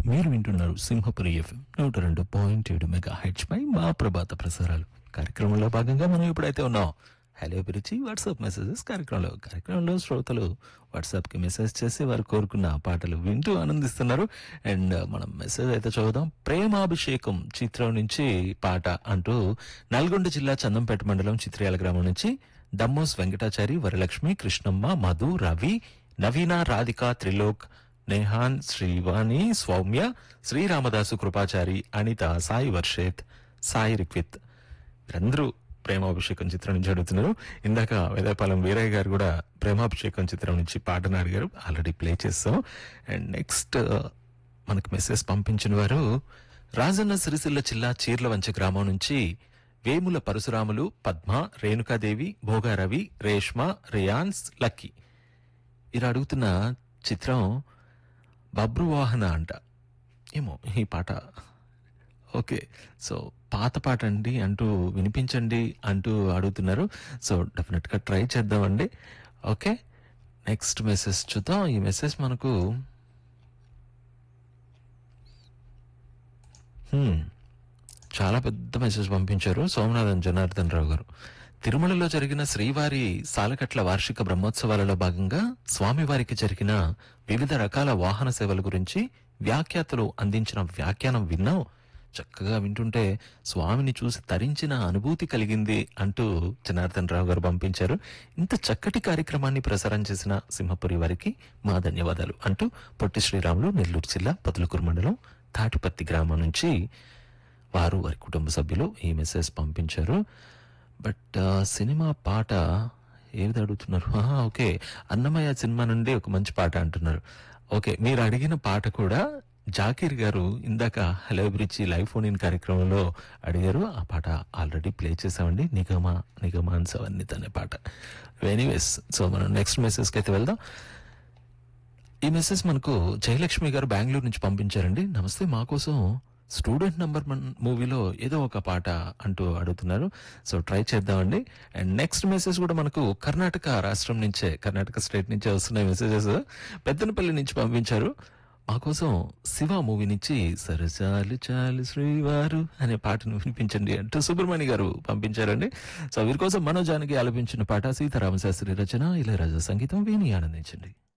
మీరు వింటున్నారు సింహపురి ఎఫ్ఎం నూట రెండు పాయింట్ ఏడు మెగా హెచ్ పై మా ప్రభాత ప్రసారాలు కార్యక్రమంలో భాగంగా మనం ఇప్పుడైతే ఉన్నాం హలో అభిరుచి వాట్సాప్ మెసేజెస్ కార్యక్రమంలో కార్యక్రమంలో శ్రోతలు వాట్సాప్ కి మెసేజ్ చేసి వారు కోరుకున్న పాటలు వింటూ ఆనందిస్తున్నారు అండ్ మనం మెసేజ్ అయితే చదువుదాం ప్రేమాభిషేకం చిత్రం నుంచి పాట అంటూ నల్గొండ జిల్లా చందంపేట మండలం చిత్రయాల గ్రామం నుంచి దమ్మోస్ వెంకటాచారి వరలక్ష్మి కృష్ణమ్మ మధు రవి నవీన రాధిక త్రిలోక్ నేహాన్ శ్రీవాణి సౌమ్య శ్రీరామదాసు కృపాచారి అనిత సాయి వర్షేత్ సాయి రిక్విత్ వీరందరూ ప్రేమాభిషేకం చిత్రం నుంచి అడుగుతున్నారు ఇందాక వేదాపాలెం వీరయ్య గారు కూడా ప్రేమాభిషేకం చిత్రం నుంచి పాటను అడిగారు ఆల్రెడీ ప్లే చేస్తాం అండ్ నెక్స్ట్ మనకు మెసేజ్ పంపించిన వారు రాజన్న సిరిసిల్ల జిల్లా చీర్లవంచ గ్రామం నుంచి వేముల పరశురాములు పద్మ రేణుకాదేవి భోగారవి రేష్మ రియాన్స్ లక్కీ ఇలా అడుగుతున్న చిత్రం బబ్రువాహన అంట ఏమో ఈ పాట ఓకే సో పాత పాట అండి అంటూ వినిపించండి అంటూ అడుగుతున్నారు సో డెఫినెట్ గా ట్రై చేద్దామండి ఓకే నెక్స్ట్ మెసేజ్ చూద్దాం ఈ మెసేజ్ మనకు హ్మ్, చాలా పెద్ద మెసేజ్ పంపించారు సోమనాథన్ జనార్దన్ రావు గారు తిరుమలలో జరిగిన శ్రీవారి సాలకట్ల వార్షిక బ్రహ్మోత్సవాలలో భాగంగా స్వామివారికి జరిగిన వివిధ రకాల వాహన సేవల గురించి వ్యాఖ్యాతలు అందించిన వ్యాఖ్యానం విన్నాం చక్కగా వింటుంటే స్వామిని చూసి తరించిన అనుభూతి కలిగింది అంటూ జనార్దన్ రావు గారు పంపించారు ఇంత చక్కటి కార్యక్రమాన్ని ప్రసారం చేసిన సింహపురి వారికి మా ధన్యవాదాలు అంటూ పొట్టి శ్రీరాములు నెల్లూరు జిల్లా పతులకూరు మండలం తాటిపత్తి గ్రామం నుంచి వారు వారి కుటుంబ సభ్యులు ఈ మెసేజ్ పంపించారు బట్ ఆ, సినిమా పాట ఏది అడుగుతున్నారు ఆహా, ఓకే అన్నమయ్య సినిమా నుండి ఒక మంచి పాట అంటున్నారు ఓకే మీరు అడిగిన పాట కూడా జాకీర్ గారు ఇందాక hello bridge live phone in కార్యక్రమంలో అడిగారు ఆ పాట ఆల్రెడీ ప్లే చేసామండి నిగమ నిగమాన్స్ అవన్నీ అనే పాట ఎనీవేస్ సో మనం నెక్స్ట్ మెసేజ్కి అయితే వెళ్దాం ఈ మెసేజ్ మనకు జయలక్ష్మి గారు బెంగళూరు నుంచి పంపించారండి నమస్తే మా కోసం స్టూడెంట్ నంబర్ వన్ మూవీలో ఏదో ఒక పాట అంటూ అడుగుతున్నారు సో ట్రై చేద్దామండి అండ్ నెక్స్ట్ మెసేజ్ కూడా మనకు కర్ణాటక రాష్ట్రం నుంచే కర్ణాటక స్టేట్ నుంచే వస్తున్నాయి మెసేజెస్ పెద్దనపల్లి నుంచి పంపించారు మా కోసం శివ మూవీ నుంచి సరసాలు చాలు శ్రీవారు అనే పాటను వినిపించండి అంటూ సుబ్రహ్మణ్య గారు పంపించారండి సో వీరి కోసం మనోజానికి ఆలపించిన పాట సీతారామ శాస్త్రి రచన ఇళయరాజా సంగీతం విని ఆనందించండి